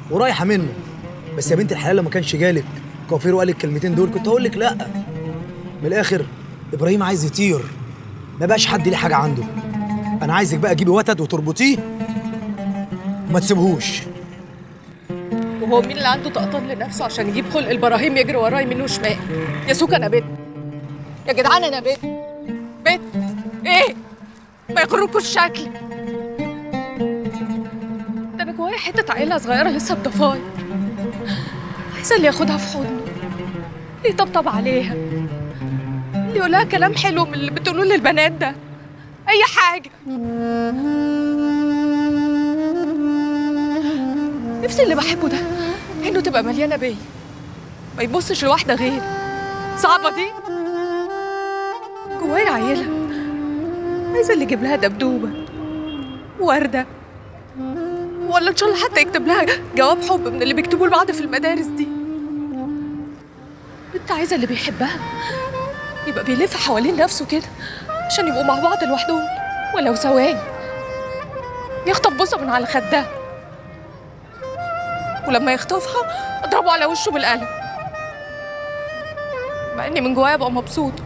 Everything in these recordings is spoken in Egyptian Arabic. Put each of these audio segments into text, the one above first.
ورايحه منه بس يا بنت الحلال لو ما كانش جالك كوافير وقال الكلمتين دول كنت هقول لك لا من الاخر ابراهيم عايز يطير ما بقاش حد ليه حاجه عنده انا عايزك بقى تجيبي وتد وتربطيه وما تسيبهوش وهو مين اللي عنده طقطان لنفسه عشان يجيب خلق البراهيم يجري وراه يمين وشمال يا سوكا انا بنت يا جدعان انا بنت بنت ايه ما يغركوش شكلي ده انا جوايا حته عيله صغيره لسه بضفاير عايزه اللي ياخدها في حضنه اللي يطبطب عليها اللي يقول لها كلام حلو من اللي بتقولوه للبنات ده اي حاجه نفسي اللي بحبه ده انه تبقى مليانه بيا ما يبصش لواحده غيري صعبه دي جوايا عيله عايزه اللي يجيب لها دبدوبه ورده ولا ان شاء الله حتى يكتب لها جواب حب من اللي بيكتبوه لبعض في المدارس دي انت عايزه اللي بيحبها يبقى بيلف حوالين نفسه كده عشان يبقوا مع بعض لوحدهم ولو ثواني يخطف بوسه من على خدها ولما يخطفها اضربه على وشه بالقلم مع اني من جوايا ابقى مبسوطه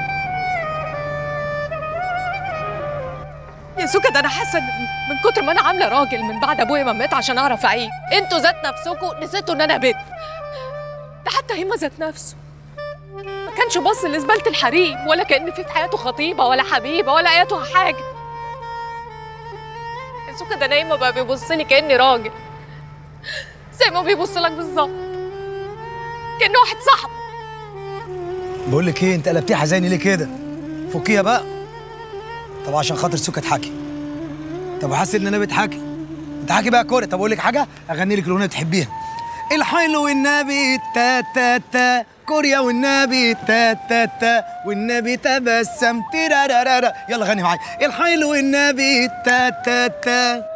يا سوكا ده انا حاسه إن من كتر ما انا عامله راجل من بعد ابويا ما مات عشان اعرف اعيش انتوا ذات نفسكم نسيتوا ان انا بنت ده حتى هيما ذات نفسه ما كانش باص لزباله الحريم ولا كان في في حياته خطيبه ولا حبيبه ولا اياتها حاجه يا سوكا ده نايمه بقى بيبص لي كاني راجل زي ما بيبص لك بالظبط كانه واحد صاحبه بقول لك ايه انت قلبتيها حزيني ليه كده فكيها بقى طب عشان خاطر سكه تحكي طب حاسس ان انا بتحكي تحكي بقى كوره طب اقول لك حاجه اغني لك الاغنيه بتحبيها الحلو والنبي تا تا تا كوريا والنبي تا تا تا والنبي تبسم تيرارارارا يلا غني معايا الحلو والنبي تا تا تا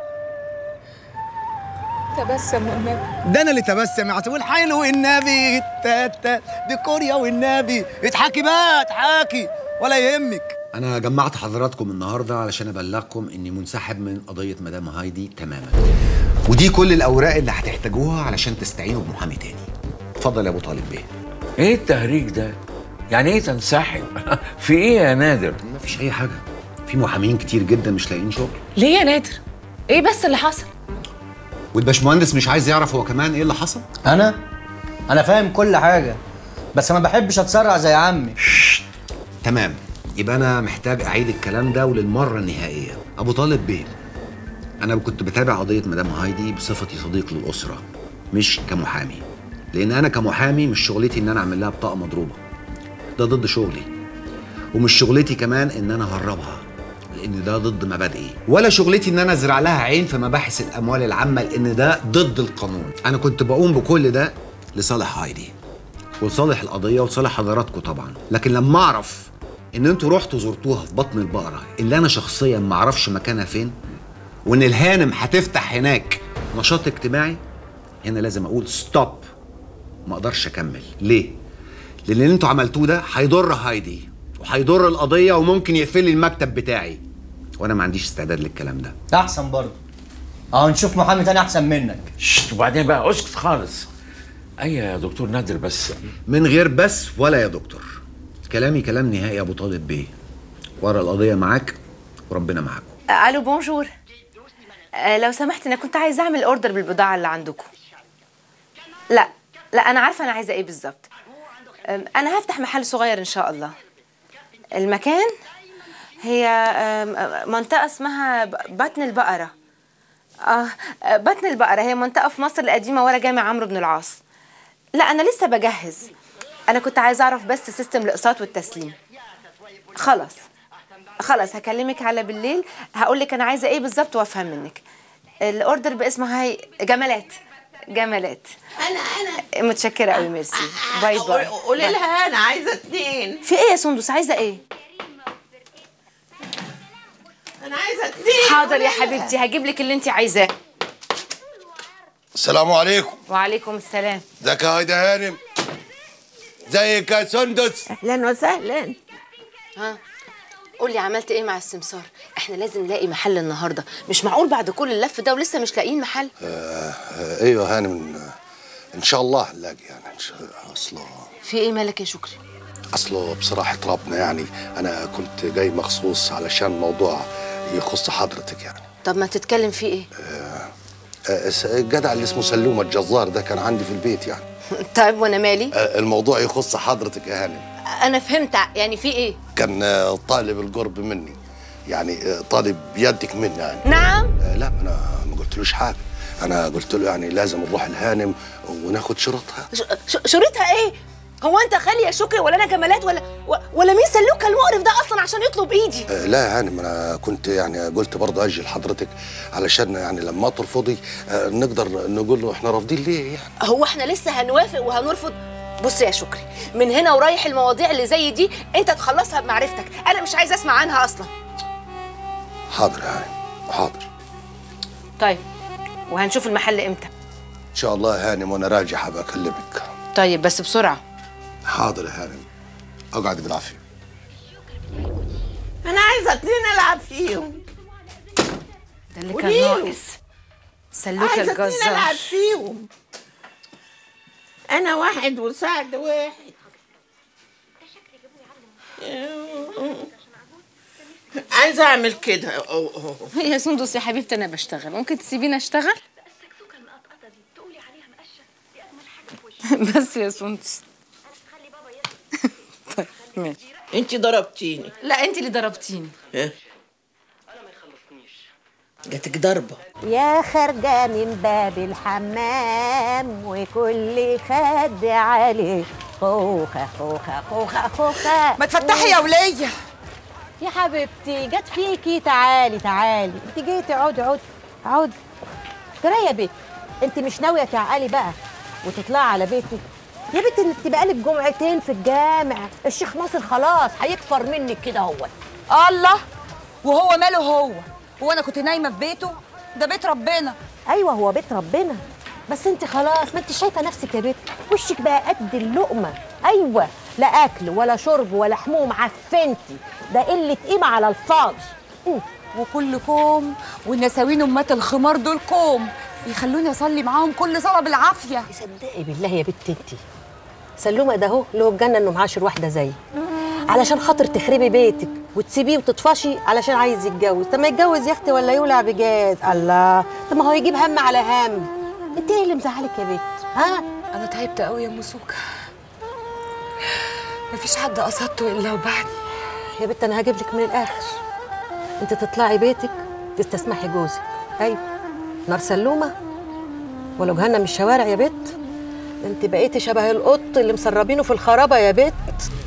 تبسم والنبي ده انا اللي تبسم يا عسل والحلو والنبي تا تا دي كوريا والنبي اضحكي بقى اضحكي ولا يهمك انا جمعت حضراتكم النهارده علشان ابلغكم اني منسحب من قضيه مدام هايدي تماما ودي كل الاوراق اللي هتحتاجوها علشان تستعينوا بمحامي تاني اتفضل يا ابو طالب بيه ايه التهريج ده؟ يعني ايه تنسحب؟ في ايه يا نادر؟ مفيش اي حاجه في محامين كتير جدا مش لاقيين شغل ليه يا نادر؟ ايه بس اللي حصل؟ والباشمهندس مش عايز يعرف هو كمان ايه اللي حصل انا انا فاهم كل حاجه بس ما بحبش اتسرع زي عمي تمام يبقى انا محتاج اعيد الكلام ده وللمره النهائيه ابو طالب بيه انا كنت بتابع قضيه مدام هايدي بصفتي صديق للاسره مش كمحامي لان انا كمحامي مش شغلتي ان انا اعمل لها بطاقه مضروبه ده ضد شغلي ومش شغلتي كمان ان انا اهربها لان ده ضد مبادئي ولا شغلتي ان انا ازرع لها عين في مباحث الاموال العامه لان ده ضد القانون انا كنت بقوم بكل ده لصالح هايدي ولصالح القضيه ولصالح حضراتكم طبعا لكن لما اعرف ان انتوا رحتوا زرتوها في بطن البقره اللي انا شخصيا ما اعرفش مكانها فين وان الهانم هتفتح هناك نشاط اجتماعي هنا لازم اقول ستوب ما اقدرش اكمل ليه لان اللي انتوا عملتوه ده هيضر هايدي وهيضر القضيه وممكن يقفل لي المكتب بتاعي وانا ما عنديش استعداد للكلام ده احسن برضه اهو نشوف محامي تاني احسن منك شت وبعدين بقى اسكت خالص ايوه يا دكتور نادر بس من غير بس ولا يا دكتور كلامي كلام نهائي يا ابو طالب بيه ورا القضيه معاك وربنا معاكم الو بونجور آه، لو سمحت انا كنت عايزه اعمل اوردر بالبضاعه اللي عندكم لا لا انا عارفه انا عايزه ايه بالظبط أم، انا هفتح محل صغير ان شاء الله المكان هي أم، منطقه اسمها ب- بطن البقره اه آه، بطن البقره هي منطقه في مصر القديمه ورا جامع عمرو بن العاص لا انا لسه بجهز انا كنت عايزه اعرف بس سيستم الاقساط والتسليم خلاص خلاص هكلمك على بالليل هقول لك انا عايزه ايه بالظبط وافهم منك الاوردر باسمه هاي جمالات جمالات انا انا متشكره قوي ميرسي باي باي قولي باي. لها انا عايزه اتنين في ايه يا سندس عايزه ايه انا عايزه اتنين حاضر يا حبيبتي هجيب لك اللي انت عايزاه السلام عليكم وعليكم السلام ازيك يا هيدا هانم ازيك يا سندس اهلا وسهلا ها قول لي عملت ايه مع السمسار احنا لازم نلاقي محل النهارده مش معقول بعد كل اللف ده ولسه مش لاقيين محل آه ايوه هانم ان شاء الله نلاقي يعني إن شاء اصله في ايه مالك يا شكري اصله بصراحه ربنا يعني انا كنت جاي مخصوص علشان موضوع يخص حضرتك يعني طب ما تتكلم فيه ايه آه، الس- الجدع اللي اسمه سلومه الجزار ده كان عندي في البيت يعني طيب وانا مالي آه، الموضوع يخص حضرتك يا هانم انا فهمت يعني في ايه كان آه، طالب القرب مني يعني آه، طالب يدك مني يعني نعم آه، لا انا ما قلتلوش حاجه انا قلت له يعني لازم نروح الهانم وناخد شروطها ش- ش- شريطها ايه هو انت خالي يا شكري ولا انا جمالات ولا و- ولا مين سلوك المقرف ده اصلا عشان يطلب ايدي آه، لا يا هانم انا كنت يعني قلت برضه اجي لحضرتك علشان يعني لما ترفضي آه، نقدر نقول له احنا رافضين ليه يعني هو احنا لسه هنوافق وهنرفض بص يا شكري من هنا ورايح المواضيع اللي زي دي انت تخلصها بمعرفتك انا مش عايزه اسمع عنها اصلا حاضر يا هانم حاضر طيب وهنشوف المحل امتى ان شاء الله يا هانم وانا راجع هبقى اكلمك طيب بس بسرعه حاضر يا هانم اقعد بالعافيه انا عايزه اتنين العب فيهم ده اللي كان قوليله. ناقص سلوك عايزه اتنين الجزار العب فيهم انا واحد وسعد واحد عايزه اعمل كده أو- أو. يا سندس يا حبيبتي انا بشتغل ممكن تسيبيني اشتغل بس يا سندس طيب ماشي انت ضربتيني لا انت اللي ضربتيني ها؟ جاتك ضربه يا خارجة من باب الحمام وكل خد عليه خوخة خوخة خوخة خوخة ما تفتحي يا وليه يا حبيبتي جت فيكي تعالي تعالي انت جيتي اقعدي اقعدي اقعدي ترى يا بنت انت مش ناوية تعقلي بقى وتطلعي على بيتك يا بنت انت بقالك جمعتين في الجامع الشيخ ناصر خلاص هيكفر منك كده هو الله وهو ماله هو هو انا كنت نايمه في بيته ده بيت ربنا ايوه هو بيت ربنا بس انت خلاص ما انت شايفه نفسك يا بنت وشك بقى قد اللقمه ايوه لا اكل ولا شرب ولا حموم عفنتي ده قله قيمه على الفاضي أوه. وكل كوم والنساوين امات الخمار دول كوم يخلوني اصلي معاهم كل صلاه بالعافيه صدقي بالله يا بنت انت سلومه ده اهو له الجنه انه معاشر واحده زيي علشان خاطر تخربي بيتك وتسيبيه وتطفشي علشان عايز يتجوز طب ما يتجوز يا اختي ولا يولع بجاز الله طب ما هو يجيب هم على هم انت ايه اللي مزعلك يا بنت ها انا تعبت قوي يا مسوكه مفيش حد قصدته الا وبعدي يا بنت انا هجيب لك من الاخر انت تطلعي بيتك تستسمحي جوزك ايوه نار سلومه ولو جهنم الشوارع يا بت انت بقيتي شبه القط اللي مسربينه في الخرابه يا بت